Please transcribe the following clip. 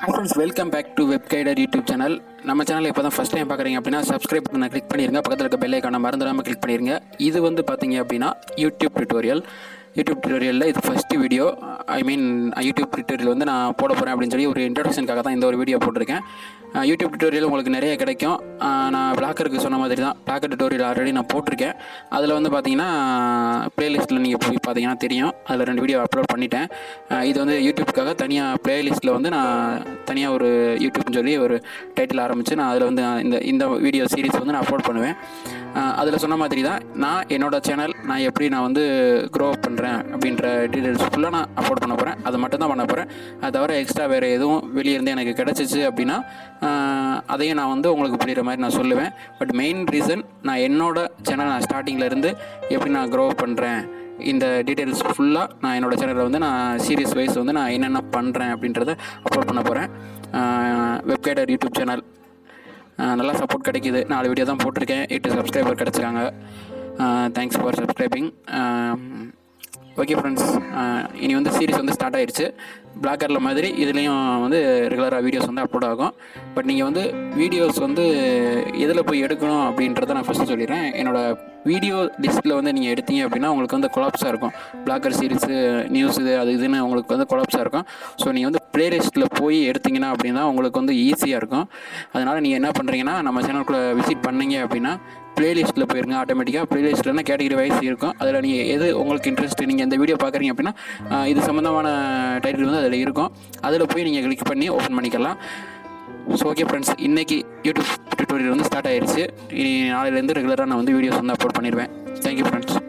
hi friends welcome back to Web Guider YouTube channel நம்ம channel இப்போ தான் first time பார்க்குறீங்க அப்படின்னா சப்ஸ்கிரைப் பண்ண கிளிக் பண்ணிருங்க பக்கத்தில் இருக்க பெல் ஐக்கான மறந்துடாமல் கிளிக் பண்ணிருங்க இது வந்து பார்த்தீங்க அப்படின்னா யூடியூப் டியூட்டோரியல் யூடியூப் டியூட்டோரியலில் இது first video I mean YouTube tutorial வந்து நான் போட போகிறேன் அப்படின்னு சொல்லி ஒரு இன்ட்ரடக்ஷனுக்காக தான் இந்த ஒரு வீடியோ போட்டிருக்கேன் அஹ் யூடியூப் டியூட்டோரியல் உங்களுக்கு நிறைய கிடைக்கும் அஹ் நான் பிளாக்கருக்கு சொன்ன மாதிரி தான் பிளாக்கர் டியூட்டோரியல் ஆல்ரெடி நான் போட்டிருக்கேன் அதில் வந்து பார்த்தீங்கன்னா ப்ளேலிஸ்ட்டில் நீங்கள் போய் பார்த்தீங்கன்னா தெரியும் அதில் ரெண்டு வீடியோ அப்லோட் பண்ணிட்டேன் அஹ் இது வந்து யூடியூப்காக தனியாக ப்ளேலிஸ்ட்டில் வந்து நான் தனியாக ஒரு யூடியூப்னு சொல்லி ஒரு டைட்டில் ஆரம்பித்து நான் அதில் வந்து நான் இந்த இந்த வீடியோ சீரிஸ் வந்து நான் அப்லோட் பண்ணுவேன் அதில் சொன்ன மாதிரி தான் நான் என்னோட சேனல் நான் எப்படி நான் வந்து க்ரோ பண்ணுறேன் அப்படின்ற டீட்டெயில்ஸ் ஃபுல்லாக நான் அப்லோட் பண்ண போகிறேன் அதை மட்டும் தான் பண்ண போகிறேன் அது தவிர எக்ஸ்ட்ரா வேறு எதுவும் வெளியே இருந்து எனக்கு கிடச்சிச்சு அப்படின்னா ஆஹ் அதையும் நான் வந்து உங்களுக்கு புரிகிற மாதிரி நான் சொல்லுவேன் பட் மெயின் ரீசன் நான் என்னோட சேனல் நான் ஸ்டார்டிங்கில் இருந்து எப்படி நான் க்ரோ பண்ணுறேன் இந்த டீட்டெயில்ஸ் ஃபுல்லாக நான் என்னோட சேனலில் வந்து நான் சீரியஸ் வைஸ் வந்து நான் என்னென்ன பண்ணுறேன் அப்படின்றத அப்லோட் பண்ண போகிறேன் வெப்கைடர் யூடியூப் சேனல் நல்லா சப்போர்ட் கிடைக்கிது நாலு வீடியோ தான் போட்டிருக்கேன் எட்டு சப்ஸ்கிரைபர் கிடச்சிருக்காங்க thanks for subscribing okay friends இனி வந்து சீரிஸ் வந்து ஸ்டார்ட் ஆயிடுச்சு பிளாக்கரில் மாதிரி இதுலேயும் வந்து ரெகுலராக வீடியோஸ் வந்து அப்லோட் ஆகும் பட் நீங்கள் வந்து வீடியோஸ் வந்து எதில் போய் எடுக்கணும் அப்படின்றத நான் ஃபஸ்ட்டு சொல்லிடுறேன் என்னோடய வீடியோ லிஸ்ட்டில் வந்து நீங்கள் எடுத்தீங்க அப்படின்னா உங்களுக்கு வந்து கொலாப்ஸாக இருக்கும் பிளாக்கர் சீரிஸு நியூஸ் இது அது இதுன்னு உங்களுக்கு வந்து கொலாப்ஸாக இருக்கும் ஸோ நீங்கள் வந்து ப்ளேலிஸ்ட்டில் போய் எடுத்தீங்கன்னா அப்படின்னா உங்களுக்கு வந்து ஈஸியாக இருக்கும் அதனால் நீங்கள் என்ன பண்ணுறீங்கன்னா நம்ம சேனலுக்குள்ளே விசிட் பண்ணீங்க அப்படின்னா ப்ளேலிஸ்ட்டில் போயிருங்க ஆட்டோமேட்டிக்காக ப்ளேலிஸ்ட்லனா கேட்டகரி வைஸ் இருக்கும் அதில் நீங்கள் எது உங்களுக்கு இன்ட்ரெஸ்ட் நீங்கள் இந்த வீடியோ பார்க்குறீங்க அப்படின்னா ஆஹ் இது சம்மந்தமான டைட்டில் வந்து அதில் இருக்கும் அதில் போய் நீங்கள் கிளிக் பண்ணி ஓப்பன் பண்ணிக்கலாம் ஸோ ஓகே ஃப்ரெண்ட்ஸ் இன்றைக்கி யூடியூப் டியூட்டோரியல் வந்து ஸ்டார்ட் ஆயிருச்சு இனி நாளையிலேருந்து ரெகுலராக நான் வந்து வீடியோஸ் வந்து அப்லோட் பண்ணிடுவேன் தேங்க்யூ ஃப்ரெண்ட்ஸ்